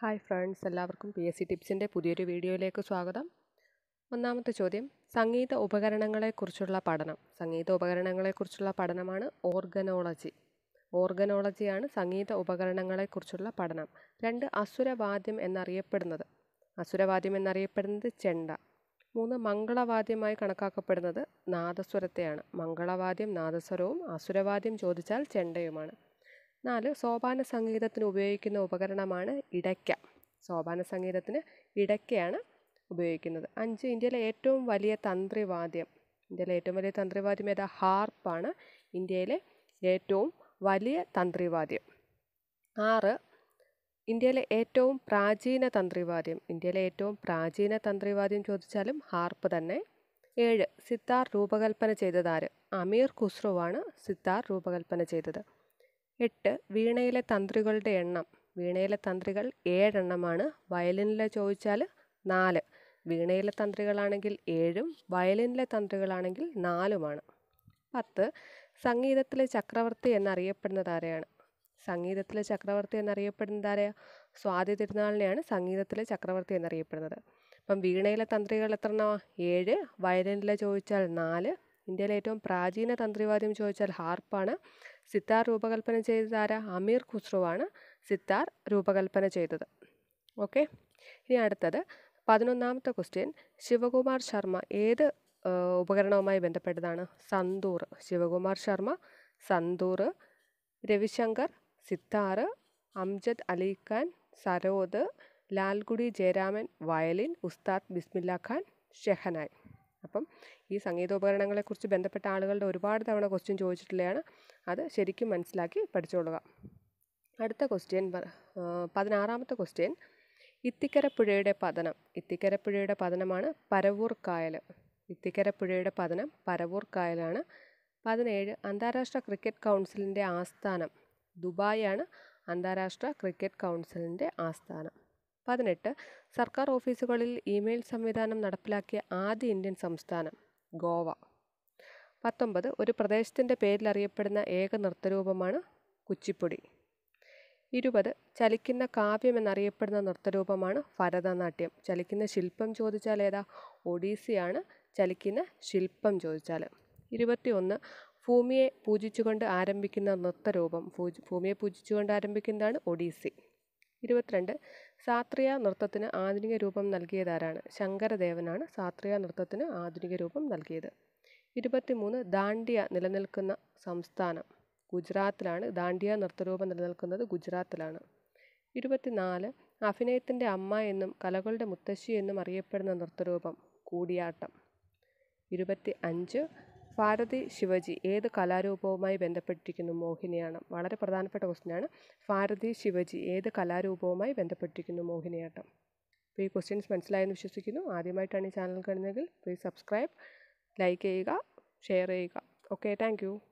hi friends എല്ലാവർക്കും P S C ടിപ്സിൻ്റെ പുതിയൊരു വീഡിയോയിലേക്ക് സ്വാഗതം ഒന്നാമത്തെ ചോദ്യം സംഗീത ഉപകരണങ്ങളെക്കുറിച്ചുള്ള പഠനം സംഗീത ഉപകരണങ്ങളെക്കുറിച്ചുള്ള പഠനമാണ് ഓർഗനോളജി ഓർഗനോളജിയാണ് സംഗീത ഉപകരണങ്ങളെക്കുറിച്ചുള്ള പഠനം രണ്ട് അസുരവാദ്യം എന്നറിയപ്പെടുന്നത് അസുരവാദ്യം എന്നറിയപ്പെടുന്നത് ചെണ്ട മൂന്ന് മംഗളവാദ്യമായി കണക്കാക്കപ്പെടുന്നത് നാദസ്വരത്തെയാണ് മംഗളവാദ്യം നാദസ്വരവും അസുരവാദ്യം ചോദിച്ചാൽ ചെണ്ടയുമാണ് നാല് സോപാന സംഗീതത്തിന് ഉപയോഗിക്കുന്ന ഉപകരണമാണ് ഇടയ്ക്ക സോപാന സംഗീതത്തിന് ഇടയ്ക്കയാണ് ഉപയോഗിക്കുന്നത് അഞ്ച് ഇന്ത്യയിലെ ഏറ്റവും വലിയ തന്ത്രിവാദ്യം ഇന്ത്യയിലെ ഏറ്റവും വലിയ തന്ത്രിവാദ്യം ഏതാ ഹാർപ്പാണ് ഇന്ത്യയിലെ ഏറ്റവും വലിയ തന്ത്രിവാദ്യം ആറ് ഇന്ത്യയിലെ ഏറ്റവും പ്രാചീന തന്ത്രിവാദ്യം ഇന്ത്യയിലെ ഏറ്റവും പ്രാചീന തന്ത്രിവാദ്യം ചോദിച്ചാലും ഹാർപ്പ് തന്നെ ഏഴ് സിത്താർ രൂപകൽപ്പന ചെയ്തതാര് അമീർ ഖുസ്രുവാണ് സിത്താർ രൂപകൽപ്പന ചെയ്തത് എട്ട് വീണയിലെ തന്ത്രികളുടെ എണ്ണം വീണയിലെ തന്ത്രികൾ ഏഴെണ്ണമാണ് വയലിനിലെ ചോദിച്ചാൽ നാല് വീണയിലെ തന്ത്രികളാണെങ്കിൽ ഏഴും വയലിനിലെ തന്ത്രികളാണെങ്കിൽ നാലുമാണ് പത്ത് സംഗീതത്തിലെ ചക്രവർത്തി എന്നറിയപ്പെടുന്നത് ആരെയാണ് സംഗീതത്തിലെ ചക്രവർത്തി എന്നറിയപ്പെടുന്നത് ആരെയാ സ്വാതി തിരുനാളിനെയാണ് സംഗീതത്തിലെ ചക്രവർത്തി എന്നറിയപ്പെടുന്നത് അപ്പം വീണയിലെ തന്ത്രികൾ എത്ര എണ്ണമാ ഏഴ് വയലിനിലെ ചോദിച്ചാൽ നാല് ഇന്ത്യയിലെ ഏറ്റവും പ്രാചീന തന്ത്രിവാദ്യം ചോദിച്ചാൽ ഹാർപ്പാണ് സിത്താർ രൂപകൽപ്പന ചെയ്തത് ആരാ അമീർ ഖുസ്രുവാണ് സിത്താർ രൂപകൽപ്പന ചെയ്തത് ഓക്കെ ഇനി അടുത്തത് പതിനൊന്നാമത്തെ ക്വസ്റ്റ്യൻ ശിവകുമാർ ശർമ്മ ഏത് ഉപകരണവുമായി ബന്ധപ്പെട്ടതാണ് സന്തൂർ ശിവകുമാർ ശർമ്മ സന്തൂർ രവിശങ്കർ സിത്താർ അംജദ് അലി ഖാൻ സരോദ് ലാൽഗുഡി ജയരാമൻ വയലിൻ ഉസ്താദ് ബിസ്മില്ല ഖാൻ ഷെഹനായ് അപ്പം ഈ സംഗീതോപകരണങ്ങളെക്കുറിച്ച് ബന്ധപ്പെട്ട ആളുകളുടെ ഒരുപാട് തവണ ക്വസ്റ്റ്യൻ ചോദിച്ചിട്ടുള്ളതാണ് അത് ശരിക്കും മനസ്സിലാക്കി പഠിച്ചോളുക അടുത്ത ക്വസ്റ്റ്യൻ പതിനാറാമത്തെ ക്വസ്റ്റ്യൻ ഇത്തിക്കര പുഴയുടെ പതനം ഇത്തിക്കര പുഴയുടെ പതനമാണ് പരവൂർ കായൽ ഇത്തിക്കര പുഴയുടെ പതനം പരവൂർ കായലാണ് പതിനേഴ് അന്താരാഷ്ട്ര ക്രിക്കറ്റ് കൗൺസിലിൻ്റെ ആസ്ഥാനം ദുബായാണ് അന്താരാഷ്ട്ര ക്രിക്കറ്റ് കൗൺസിലിൻ്റെ ആസ്ഥാനം പതിനെട്ട് സർക്കാർ ഓഫീസുകളിൽ ഇമെയിൽ സംവിധാനം നടപ്പിലാക്കിയ ആദ്യ ഇന്ത്യൻ സംസ്ഥാനം ഗോവ പത്തൊമ്പത് ഒരു പ്രദേശത്തിൻ്റെ പേരിൽ അറിയപ്പെടുന്ന ഏക നൃത്തരൂപമാണ് കുച്ചിപ്പുടി ഇരുപത് ചലിക്കുന്ന കാവ്യം എന്നറിയപ്പെടുന്ന നൃത്തരൂപമാണ് ഭരതനാട്യം ചലിക്കുന്ന ശില്പം ചോദിച്ചാൽ ഏതാ ഒഡീസിയാണ് ചലിക്കുന്ന ശില്പം ചോദിച്ചാൽ ഇരുപത്തി ഒന്ന് ഭൂമിയെ പൂജിച്ചുകൊണ്ട് ആരംഭിക്കുന്ന നൃത്തരൂപം ഭൂമിയെ പൂജിച്ചുകൊണ്ട് ആരംഭിക്കുന്നതാണ് ഒഡീസി ഇരുപത്തിരണ്ട് സാത്രിയ നൃത്തത്തിന് ആധുനിക രൂപം നൽകിയതാരാണ് ശങ്കരദേവനാണ് സാത്രിയ നൃത്തത്തിന് ആധുനിക രൂപം നൽകിയത് ഇരുപത്തിമൂന്ന് ദാണ്ഡിയ നിലനിൽക്കുന്ന സംസ്ഥാനം ഗുജറാത്തിലാണ് ദാണ്ഡിയ നൃത്തരൂപം നിലനിൽക്കുന്നത് ഗുജറാത്തിലാണ് ഇരുപത്തിനാല് അഭിനയത്തിൻ്റെ അമ്മ എന്നും കലകളുടെ മുത്തശ്ശി എന്നും അറിയപ്പെടുന്ന നൃത്തരൂപം കൂടിയാട്ടം ഇരുപത്തി അഞ്ച് ഭാരതി ശിവജി ഏത് കലാരൂപവുമായി ബന്ധപ്പെട്ടിരിക്കുന്നു മോഹിനിയാട്ടം വളരെ പ്രധാനപ്പെട്ട ക്വസ്റ്റ്യനാണ് ഭാരതി ശിവജി ഏത് കലാരൂപവുമായി ബന്ധപ്പെട്ടിരിക്കുന്നു മോഹിനിയാട്ടം അപ്പോൾ ഈ ക്വസ്റ്റ്യൻസ് മനസ്സിലായെന്ന് വിശ്വസിക്കുന്നു ആദ്യമായിട്ടാണ് ഈ ചാനൽ കാണുന്നതെങ്കിൽ പ്ലീസ് സബ്സ്ക്രൈബ് ലൈക്ക് ചെയ്യുക ഷെയർ ചെയ്യുക ഓക്കെ താങ്ക്